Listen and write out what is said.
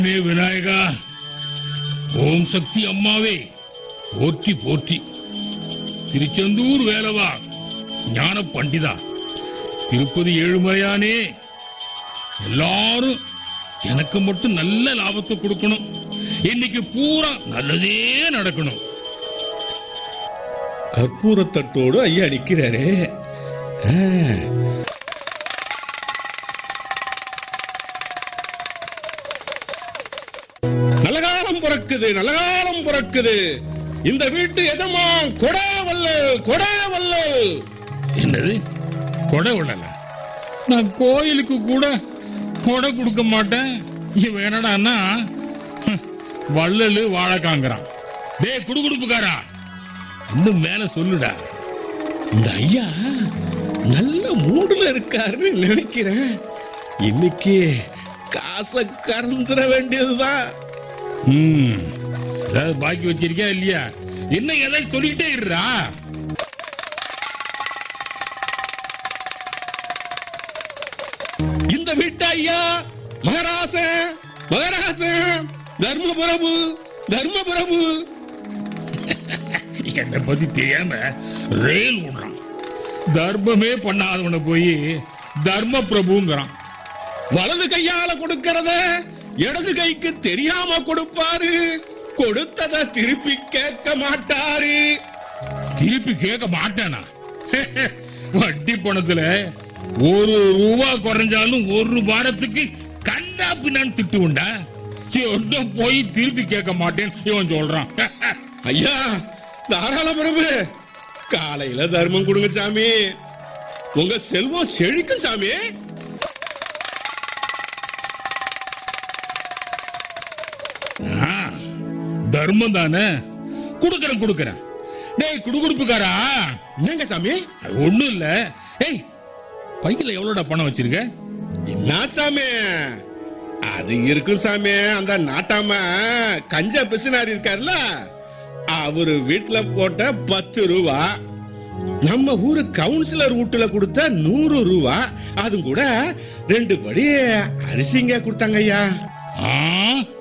மே விநாயகா ஓம் சக்தி அம்மாவே போற்றி போற்றி திருச்செந்தூர் வேலவா ஞான பண்டிதா திருப்பதி ஏழுமலையானே எல்லாரும் எனக்கு மட்டும் நல்ல லாபத்தை கொடுக்கணும் இன்னைக்கு பூரா நல்லதே நடக்கணும் கற்பூரத்தட்டோடு ஐயா நிக்கிறாரே ஆ. நல்ல காலம் பிறக்குது நல்ல காலம் பிறக்குது இந்த வீட்டு எஜமான் கொடா வல்லல் கொடா வல்லல் என்னது கொடை விடல நான் கோயிலுக்கு கூட கொடை கொடுக்க மாட்டேன் இவன் என்னடான்னா ஹம், வள்ளலு வாழைக்காங்கிறான் டேய் குடுகுடுப்புக்காரா இன்னும் மேல சொல்லுடா இந்த ஐயா நல்ல மூடுல இருக்காருன்னு நினைக்கிறேன் இன்னைக்கு காசை கறந்துட வேண்டியதுதான் ம் ஏதாவது பாக்கி வச்சிருக்கியா இல்லையா என்ன ஏதாவது சொல்லிக்கிட்டே இருடா இந்த வீட்டு ஐயா மகராசன் மகராசன் தர்மபுரபு தர்மபுரபு என்னை பத்தி தெரியாம ரயில் விடுறான் தர்மமே பண்ணாதவனை போய் தர்ம பிரபுங்கிறான் வலது கையால கொடுக்கறத இடது கைக்கு தெரியாம கொடுப்பாரு கொடுத்தத திருப்பி கேட்க மாட்டாரு திருப்பி கேட்க மாட்டேனா வட்டி பணத்துல ஒரு ரூபா குறைஞ்சாலும் ஒரு வாரத்துக்கு கண்ணா பின்னான்னு திட்டு உண்டா என்ன போய் திருப்பி கேட்க மாட்டேன் இவன் சொல்றான் ஐயா தாராள பிரபு காலையில தர்மம் கொடுங்க சாமி உங்க செல்வம் செழிக்கும் சாமி ஆ, தர்மம் தானே கொடுக்கறேன் கொடுக்கறேன் டேய் குடுகுடுப்புக்காரா என்னங்க சாமி அது ஒண்ணும் இல்ல ஏய் பையில எவ்வளோடா பணம் வச்சிருக்க என்ன சாமி அது இருக்கும் சாமி அந்த நாட்டாம கஞ்ச பிசுனாரி இருக்காருல்ல அவரு வீட்டுல போட்ட பத்து ரூபா நம்ம ஊரு கவுன்சிலர் வீட்டுல கொடுத்த நூறு ரூபா அது கூட ரெண்டு படி அரிசிங்க கொடுத்தாங்க ஐயா ஆ